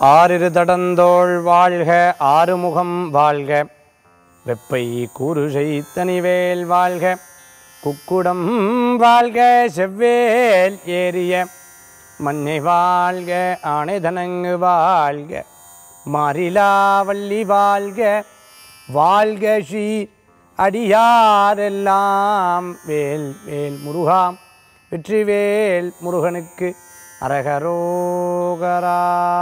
ஆறிரு தடந்தோள் வாழ்க ஆறுமுகம் வாழ்க வெப்பை கூறுசை தனிவேல் வாழ்க குக்குடம் வாழ்க செவ்வேல் ஏறிய மண்ணை வாழ்க ஆணைதனங்கு வாழ்க மாறிலாவல்லி வாழ்க வாழ்க ஸ்ரீ அடியாரெல்லாம் வேல் வேல் முருகாம் வெற்றிவேல் முருகனுக்கு அரகரோகரா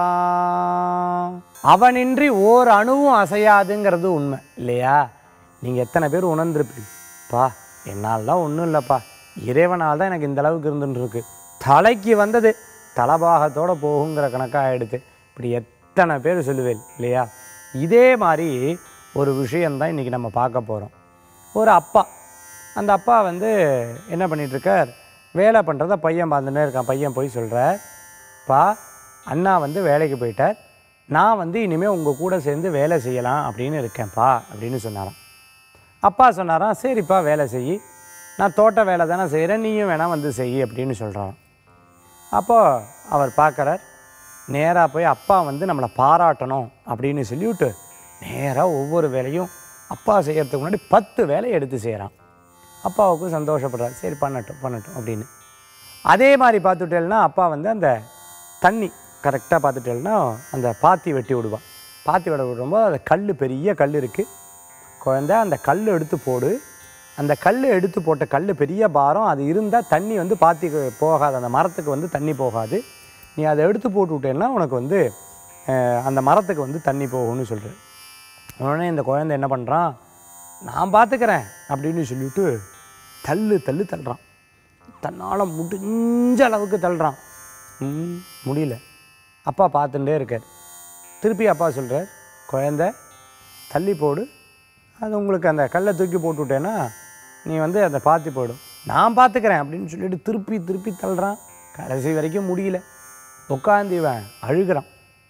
அவனின்றி ஓர் அணுவும் அசையாதுங்கிறது உண்மை இல்லையா நீங்கள் எத்தனை பேர் உணர்ந்திருப்பீங்க பா என்னால் தான் ஒன்றும் இல்லைப்பா இறைவனால் தான் எனக்கு இந்த அளவுக்கு இருந்துட்டு இருக்கு தலைக்கு வந்தது தலபாகத்தோட போகுங்கிற கணக்காக எடுத்து இப்படி எத்தனை பேர் சொல்லுவேன் இல்லையா இதே மாதிரி ஒரு விஷயந்தான் இன்றைக்கி நம்ம பார்க்க போகிறோம் ஒரு அப்பா அந்த அப்பா வந்து என்ன பண்ணிட்டு இருக்கார் வேலை பண்ணுறத பையன் பார்த்துட்டே இருக்கான் பையன் போய் சொல்கிறார் பா அண்ணா வந்து வேலைக்கு போயிட்டார் நான் வந்து இனிமேல் உங்கள் கூட சேர்ந்து வேலை செய்யலாம் அப்படின்னு இருக்கேன்ப்பா அப்படின்னு சொன்னாராம் அப்பா சொன்னாராம் சரிப்பா வேலை செய் நான் தோட்ட வேலை தானே செய்கிறேன் நீயும் வேணால் வந்து செய் அப்படின்னு சொல்கிறாராம் அப்போது அவர் பார்க்குறார் நேராக போய் அப்பா வந்து நம்மளை பாராட்டணும் அப்படின்னு சொல்லிவிட்டு நேராக ஒவ்வொரு வேலையும் அப்பா செய்கிறதுக்கு முன்னாடி பத்து வேலையை எடுத்து செய்கிறான் அப்பாவுக்கு சந்தோஷப்படுறார் சரி பண்ணட்டும் பண்ணட்டும் அப்படின்னு அதே மாதிரி பார்த்துட்டேன்னா அப்பா வந்து அந்த தண்ணி கரெக்டாக பார்த்துட்டேன்னா அந்த பாத்தி வெட்டி விடுவான் பாத்தி விட விடும்போது அந்த கல் பெரிய கல் இருக்குது குழந்தை அந்த கல் எடுத்து போடு அந்த கல் எடுத்து போட்ட கல் பெரிய பாரம் அது இருந்தால் தண்ணி வந்து பாத்திக்கு போகாது அந்த மரத்துக்கு வந்து தண்ணி போகாது நீ அதை எடுத்து போட்டு விட்டேன்னா உனக்கு வந்து அஹ், அந்த மரத்துக்கு வந்து தண்ணி போகும்னு சொல்கிறேன் உடனே இந்த குழந்தை என்ன பண்ணுறான் நான் பார்த்துக்கிறேன் அப்படின்னு சொல்லிவிட்டு தள்ளு தள்ளு தள்ளுறான் தன்னால் முடிஞ்ச அளவுக்கு தள்ளுறான் ம், முடியல அப்பா பார்த்துட்டே இருக்கார் திருப்பி அப்பா சொல்கிறார் குழந்தை தள்ளி போடு அது உங்களுக்கு அந்த கல்லை தூக்கி போட்டு விட்டேன்னா நீ வந்து அதை பாத்தி போடும் நான் பார்த்துக்கிறேன் அப்படின்னு சொல்லிட்டு திருப்பி திருப்பி தள்ளுறான் கடைசி வரைக்கும் முடியல உட்காந்து இவன் அழுகிறான்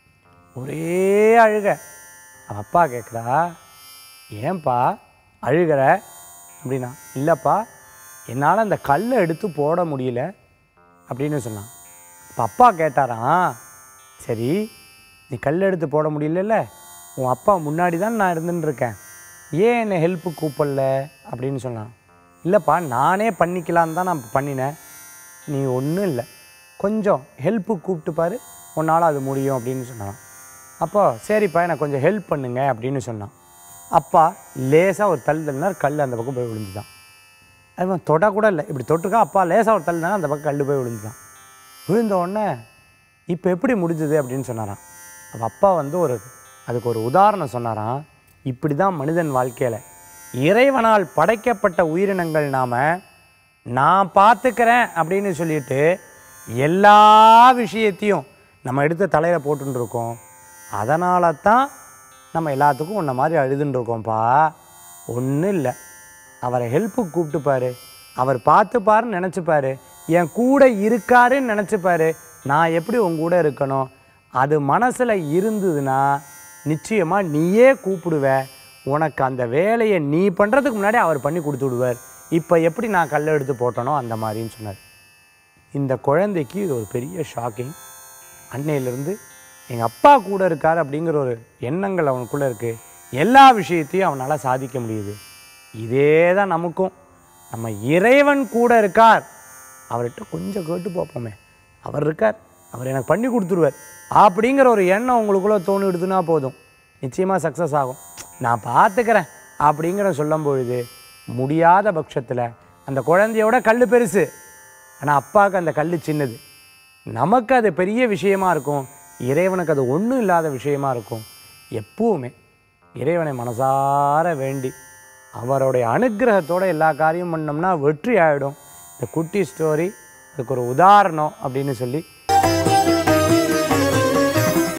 ஒரே அழுக அவன் அப்பா கேட்குறா ஏன்பா அழுகிற அப்படின்னா இல்லைப்பா என்னால் அந்த கல்லை எடுத்து போட முடியல அப்படின்னு சொன்னான் அப்போ அப்பா கேட்டாராம் சரி நீ கல் எடுத்து போட முடியலல்ல உன் அப்பா முன்னாடி தான் நான் இருந்துன்னு இருக்கேன் ஏன் என்னை ஹெல்ப்பு கூப்பிடல அப்படின்னு சொன்னான் இல்லைப்பா நானே பண்ணிக்கலான்னு தான் நான் பண்ணினேன் நீ ஒன்றும் இல்லை கொஞ்சம் ஹெல்ப்பு கூப்பிட்டு பாரு உன்னால் அது முடியும் அப்படின்னு சொன்னான் அப்போ சரிப்பா எனக்கு கொஞ்சம் ஹெல்ப் பண்ணுங்க அப்படின்னு சொன்னான் அப்பா லேசாக ஒரு தள்ளு தள்ளினார் கல் அந்த பக்கம் போய் விழுந்துதான் அவன் தொட கூட இல்லை இப்படி தொட்டுக்கா அப்பா லேசாக ஒரு தள்ளுனா அந்த பக்கம் கல் போய் விழுந்துதான் விழுந்த உடனே இப்போ எப்படி முடிஞ்சது அப்படின்னு சொன்னாராம் அவள் அப்பா வந்து ஒரு அதுக்கு ஒரு உதாரணம் சொன்னாராம் இப்படி தான் மனிதன் வாழ்க்கையில் இறைவனால் படைக்கப்பட்ட உயிரினங்கள் நாம் நான் பார்த்துக்கிறேன் அப்படின்னு சொல்லிட்டு எல்லா விஷயத்தையும் நம்ம எடுத்து தலையில் போட்டுன்னு இருக்கோம் அதனால தான் நம்ம எல்லாத்துக்கும் உன்ன மாதிரி அழுதுன்னு இருக்கோம்ப்பா ஒன்றும் இல்லை அவரை ஹெல்ப்புக்கு கூப்பிட்டுப்பாரு அவர் பார்த்துப்பாருன்னு நினச்சிப்பாரு என் கூட இருக்காருன்னு நினச்சிப்பாரு நான் எப்படி உன் கூட இருக்கணும் அது மனசில் இருந்ததுன்னா நிச்சயமாக நீயே கூப்பிடுவ உனக்கு அந்த வேலையை நீ பண்ணுறதுக்கு முன்னாடி அவர் பண்ணி கொடுத்து விடுவார் இப்போ எப்படி நான் கல்லை எடுத்து போட்டனோ அந்த மாதிரின்னு சொன்னார் இந்த குழந்தைக்கு இது ஒரு பெரிய ஷாக்கிங் அன்னையிலேருந்து எங்கள் அப்பா கூட இருக்கார் அப்படிங்கிற ஒரு எண்ணங்கள் அவனுக்குள்ளே இருக்குது எல்லா விஷயத்தையும் அவனால் சாதிக்க முடியுது இதே தான் நமக்கும் நம்ம இறைவன் கூட இருக்கார் அவர்கிட்ட கொஞ்சம் கேட்டு பார்ப்போமே அவர் இருக்கார் அவர் எனக்கு பண்ணி கொடுத்துருவார் அப்படிங்கிற ஒரு எண்ணம் உங்களுக்குள்ளே தோணிடுதுன்னா போதும் நிச்சயமாக சக்ஸஸ் ஆகும் நான் பார்த்துக்கிறேன் அப்படிங்கிற சொல்லும் பொழுது முடியாத பட்சத்தில் அந்த குழந்தையோட கல் பெருசு ஆனால் அப்பாவுக்கு அந்த கல் சின்னது நமக்கு அது பெரிய விஷயமா இருக்கும் இறைவனுக்கு அது ஒன்றும் இல்லாத விஷயமா இருக்கும் எப்பவுமே இறைவனை மனசார வேண்டி அவருடைய அனுக்கிரகத்தோட எல்லா காரியம் பண்ணோம்னா வெற்றி ஆகிடும் இந்த குட்டி ஸ்டோரி அதுக்கு ஒரு உதாரணம் அப்படின்னு சொல்லி